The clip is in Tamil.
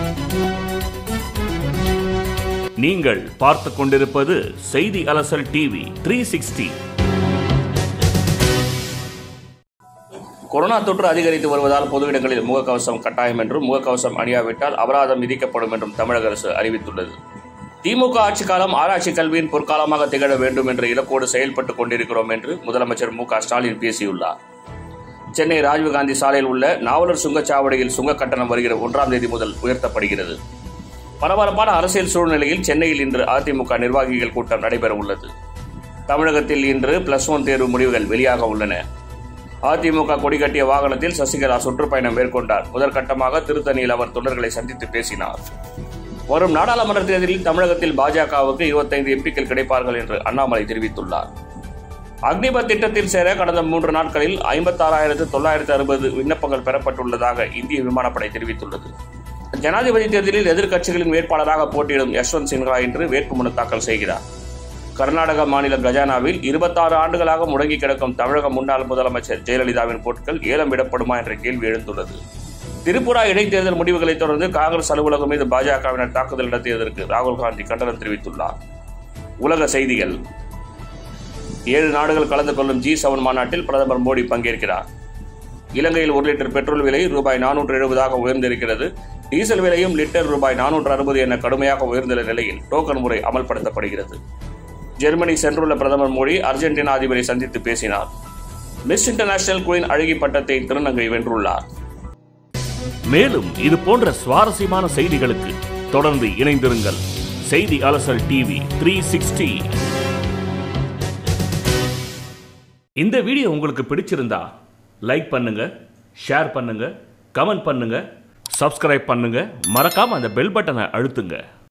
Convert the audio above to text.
நீங்கள் பார்த்துக் கொண்டிருப்பது Seithi Alasal TV three sixty corona தொற்று அதிகரித்து வருவதால் பொது இடங்களில் முகக்கவசம் கட்டாயம் என்றும் முகக்கவசம் அணியாவிட்டால் அபராதம் விதிக்கப்படும் என்றும் தமிழக அரசு அறிவித்துள்ளது திமுக ஆட்சி காலம் ஆராய்ச்சி கல்வியின் பொற்காலமாக திகழ வேண்டும் என்ற இலக்கோடு செயல்பட்டுக் கொண்டிருக்கிறோம் என்று முதலமைச்சர் மு க ஸ்டாலின் பேசியுள்ளார் சென்னை ராஜீவ்காந்தி சாலையில் உள்ள நாவலர் சுங்கச்சாவடியில் சுங்க கட்டணம் வருகிற ஒன்றாம் தேதி முதல் உயர்த்தப்படுகிறது பரபரப்பான அரசியல் சூழ்நிலையில் சென்னையில் இன்று அதிமுக நிர்வாகிகள் கூட்டம் நடைபெற உள்ளது தமிழகத்தில் இன்று பிளஸ் ஒன் தேர்வு முடிவுகள் வெளியாக உள்ளன அதிமுக கொடிகட்டிய வாகனத்தில் சசிகலா சுற்றுப்பயணம் மேற்கொண்டார் முதற்கட்டமாக திருத்தணியில் அவர் தொண்டர்களை சந்தித்து பேசினார் வரும் நாடாளுமன்ற தேர்தலில் தமிழகத்தில் பாஜகவுக்கு இருபத்தைந்து எம்பிக்கள் கிடைப்பார்கள் என்று அண்ணாமலை தெரிவித்துள்ளார் அக்னிபத் திட்டத்தில் சேர கடந்த மூன்று நாட்களில் ஐம்பத்தாறாயிரத்து தொள்ளாயிரத்து அறுபது விண்ணப்பங்கள் பெறப்பட்டுள்ளதாக இந்திய விமானப்படை தெரிவித்துள்ளது ஜனாதிபதி தேர்தலில் எதிர்க்கட்சிகளின் வேட்பாளராக போட்டியிடும் யஷ்வந்த் சின்ஹா இன்று வேட்புமனு தாக்கல் செய்கிறார் கர்நாடக மாநில கஜானாவில் இருபத்தாறு ஆண்டுகளாக முடங்கி கிடக்கும் தமிழக முன்னாள் முதலமைச்சர் ஜெயலலிதாவின் பொருட்கள் ஏலம் விடப்படுமா என்ற கேள்வி எழுந்துள்ளது திரிபுரா இடைத்தேர்தல் முடிவுகளை தொடர்ந்து காங்கிரஸ் அலுவலகம் மீது பாஜகவினர் தாக்குதல் நடத்தியதற்கு ராகுல் காந்தி கண்டனம் தெரிவித்துள்ளார் உலக செய்திகள் ஏழு நாடுகள் கலந்து கொள்ளும் ஜி செவன் மாநாட்டில் பிரதமர் மோடி பங்கேற்கிறார் இலங்கையில் ஒரு லிட்டர் பெட்ரோல் விலை ரூபாய் நானூற்று எழுபதாக உயர்ந்திருக்கிறது டீசல் விலையும் லிட்டர் ரூபாய் நானூற்று அறுபது என கடுமையாக உயர்ந்துள்ள நிலையில் டோக்கன் முறை அமல்படுத்தப்படுகிறது ஜெர்மனி சென்றுள்ள பிரதமர் மோடி அர்ஜென்டினா அதிபரை சந்தித்து பேசினார் மிஸ் இன்டர்நேஷனல் குயின் அழகி பட்டத்தை திருநங்கை வென்றுள்ளார் மேலும் இது போன்ற சுவாரஸ்யமான செய்திகளுக்கு தொடர்ந்து இணைந்திருங்கள் Seithi Alasal TV three sixty இந்த வீடியோ உங்களுக்கு பிடிச்சிருந்தா லைக் பண்ணுங்க ஷேர் பண்ணுங்க கமெண்ட் பண்ணுங்க சப்ஸ்கிரைப் பண்ணுங்க மறக்காம அந்த பெல் பட்டனை அழுத்துங்க